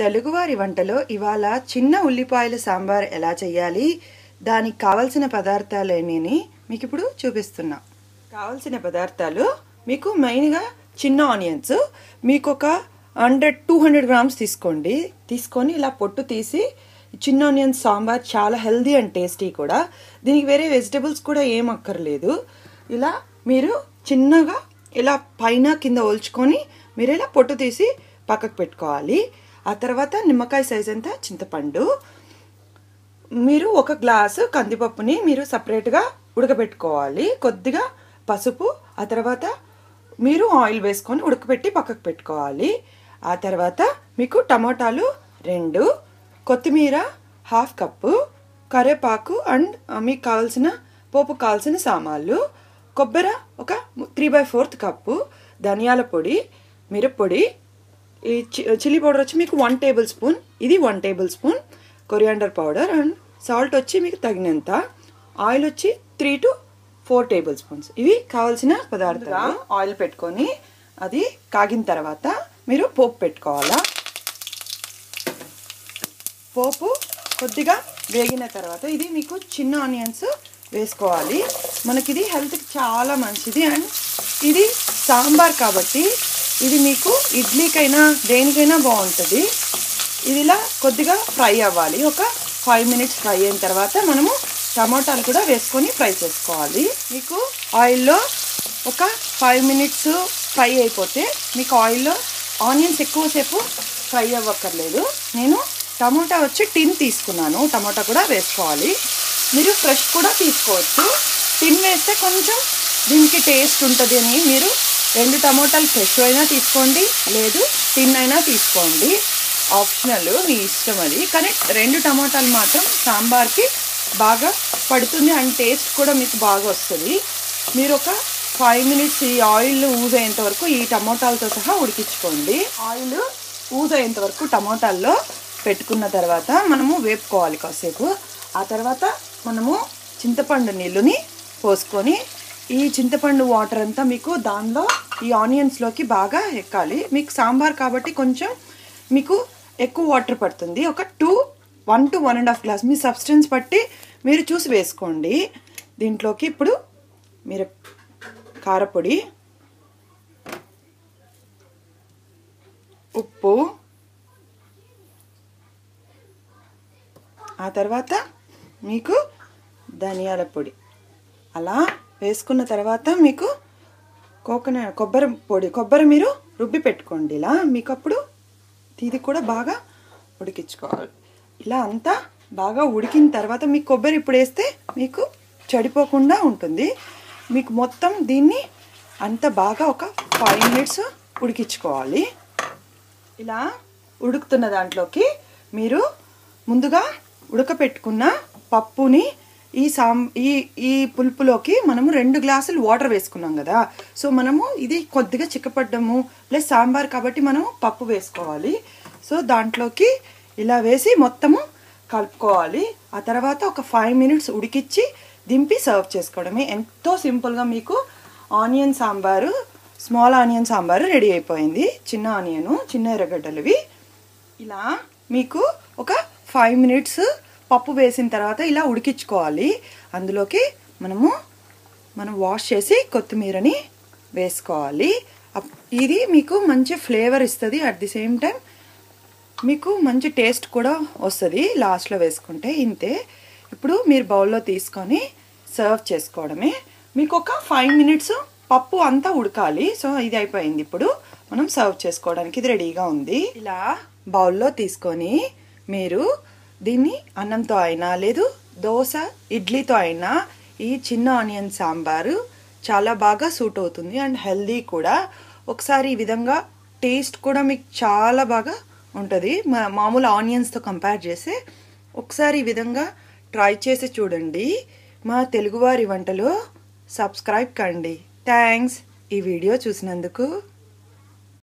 తెలుగువారి వంటలో ఇవాళ చిన్న ఉల్లిపాయల సాంబార్ ఎలా చేయాలి దానికి కావలసిన పదార్థాలు ఏమేని మీకు ఇప్పుడు చూపిస్తున్నా కావలసిన పదార్థాలు మీకు మెయిన్గా చిన్న ఆనియన్స్ మీకు ఒక హండ్రెడ్ టూ హండ్రెడ్ గ్రామ్స్ తీసుకోండి తీసుకొని ఇలా పొట్టు తీసి చిన్న ఆనియన్స్ సాంబార్ చాలా హెల్దీ అండ్ టేస్టీ కూడా దీనికి వేరే వెజిటబుల్స్ కూడా ఏం అక్కర్లేదు ఇలా మీరు చిన్నగా ఇలా పైన కింద ఒల్చుకొని మీరు ఇలా పొట్టు తీసి పక్కకు పెట్టుకోవాలి ఆ తర్వాత నిమ్మకాయ సైజ్ అంత చింతపండు మీరు ఒక గ్లాసు కందిపప్పుని మీరు సపరేట్గా ఉడకబెట్టుకోవాలి కొద్దిగా పసుపు ఆ తర్వాత మీరు ఆయిల్ వేసుకొని ఉడకబెట్టి పక్కకు పెట్టుకోవాలి ఆ తర్వాత మీకు టమాటాలు రెండు కొత్తిమీర హాఫ్ కప్పు కరివేపాకు అండ్ మీకు కావాల్సిన పోపు కావాల్సిన సామాన్లు కొబ్బరి ఒక త్రీ బై ఫోర్త్ కప్పు ధనియాల పొడి మిరప్పొడి ఈ చిల్లీ పౌడర్ వచ్చి మీకు వన్ టేబుల్ స్పూన్ ఇది one tablespoon coriander powder and salt వచ్చి మీకు తగినంత ఆయిల్ వచ్చి three to four tablespoons ఇవి కావాల్సిన పదార్థాలు ఆయిల్ పెట్టుకొని అది కాగిన తర్వాత మీరు పోపు పెట్టుకోవాలా పోపు కొద్దిగా వేగిన తర్వాత ఇది మీకు చిన్న ఆనియన్స్ వేసుకోవాలి మనకి ఇది హెల్త్కి చాలా మంచిది అండ్ ఇది సాంబార్ కాబట్టి ఇది మీకు ఇడ్లీకైనా దేనికైనా బాగుంటుంది ఇది ఇలా కొద్దిగా ఫ్రై అవ్వాలి ఒక ఫైవ్ మినిట్స్ ఫ్రై అయిన తర్వాత మనము టమాటాలు కూడా వేసుకొని ఫ్రై చేసుకోవాలి మీకు ఆయిల్లో ఒక ఫైవ్ మినిట్స్ ఫ్రై అయిపోతే మీకు ఆయిల్లో ఆనియన్స్ ఎక్కువసేపు ఫ్రై అవ్వక్కర్లేదు నేను టమాటా వచ్చి టిన్ తీసుకున్నాను టమాటా కూడా వేసుకోవాలి మీరు ఫ్రెష్ కూడా తీసుకోవచ్చు టిన్ వేస్తే కొంచెం దీనికి టేస్ట్ ఉంటుంది అని మీరు రెండు టమాటాలు ఫ్రెష్ అయినా తీసుకోండి లేదు టిన్ అయినా తీసుకోండి ఆప్షనల్ మీ ఇష్టం అది కానీ రెండు టమాటాలు మాత్రం సాంబార్కి బాగా పడుతుంది అండ్ టేస్ట్ కూడా మీకు బాగా వస్తుంది మీరు ఒక ఫైవ్ మినిట్స్ ఈ ఆయిల్ ఊజ్ అయ్యేంత వరకు ఈ టమోటాలతో సహా ఉడికించుకోండి ఆయిల్ ఊజ్ అయ్యేంత వరకు టమోటాల్లో పెట్టుకున్న తర్వాత మనము వేపుకోవాలి కాసేపు ఆ తర్వాత మనము చింతపండు నీళ్ళుని పోసుకొని ఈ చింతపండు వాటర్ అంతా మీకు దానిలో ఈ ఆనియన్స్లోకి బాగా ఎక్కాలి మీకు సాంబార్ కాబట్టి కొంచెం మీకు ఎక్కువ వాటర్ పడుతుంది ఒక two one to one and half glass మీ సబ్స్టెన్స్ బట్టి మీరు చూసి వేసుకోండి దీంట్లోకి ఇప్పుడు మీరు కారపొడి ఉప్పు ఆ తర్వాత మీకు ధనియాల పొడి అలా వేసుకున్న తర్వాత మీకు కోకోనట్ కొబ్బరి పొడి కొబ్బరి మీరు రుబ్బి పెట్టుకోండి ఇలా మీకు అప్పుడు ఇది కూడా బాగా ఉడికించుకోవాలి ఇలా అంతా బాగా ఉడికిన తర్వాత మీకు కొబ్బరి ఇప్పుడు వేస్తే మీకు చెడిపోకుండా ఉంటుంది మీకు మొత్తం దీన్ని అంత బాగా ఒక ఫైవ్ మినిట్స్ ఉడికించుకోవాలి ఇలా ఉడుకుతున్న దాంట్లోకి మీరు ముందుగా ఉడకపెట్టుకున్న పప్పుని ఈ సాం ఈ ఈ పులుపులోకి మనము రెండు గ్లాసులు వాటర్ వేసుకున్నాం కదా సో మనము ఇది కొద్దిగా చిక్కపడ్డము ప్లస్ సాంబార్ కాబట్టి మనము పప్పు వేసుకోవాలి సో దాంట్లోకి ఇలా వేసి మొత్తము కలుపుకోవాలి ఆ తర్వాత ఒక ఫైవ్ మినిట్స్ ఉడికిచ్చి దింపి సర్వ్ చేసుకోవడమే ఎంతో సింపుల్గా మీకు onion sambar small onion sambar ready అయిపోయింది చిన్న ఆనియను చిన్న ఎర్రగడ్డలువి ఇలా మీకు ఒక ఫైవ్ మినిట్స్ పప్పు వేసిన తర్వాత ఇలా ఉడికించుకోవాలి అందులోకి మనము మనం వాష్ చేసి కొత్తిమీరని వేసుకోవాలి ఇది మీకు మంచి ఫ్లేవర్ ఇస్తుంది అట్ ది సేమ్ టైం మీకు మంచి టేస్ట్ కూడా వస్తుంది లాస్ట్లో వేసుకుంటే ఇంతే ఇప్పుడు మీరు బౌల్లో తీసుకొని సర్వ్ చేసుకోవడమే మీకు ఒక ఫైవ్ మినిట్స్ పప్పు అంతా ఉడకాలి సో ఇది అయిపోయింది ఇప్పుడు మనం సర్వ్ చేసుకోవడానికి ఇది రెడీగా ఉంది ఇలా బౌల్లో తీసుకొని మీరు దీన్ని అన్నంతో అయినా లేదు దోశ ఇడ్లీతో అయినా ఈ చిన్న ఆనియన్ సాంబారు చాలా బాగా సూట్ అవుతుంది అండ్ హెల్దీ కూడా ఒకసారి ఈ విధంగా టేస్ట్ కూడా మీకు చాలా బాగా ఉంటుంది మా మామూలు ఆనియన్స్తో కంపేర్ చేస్తే ఒకసారి ఈ విధంగా ట్రై చేసి చూడండి మా తెలుగువారి వంటలు సబ్స్క్రైబ్ కండి థ్యాంక్స్ ఈ వీడియో చూసినందుకు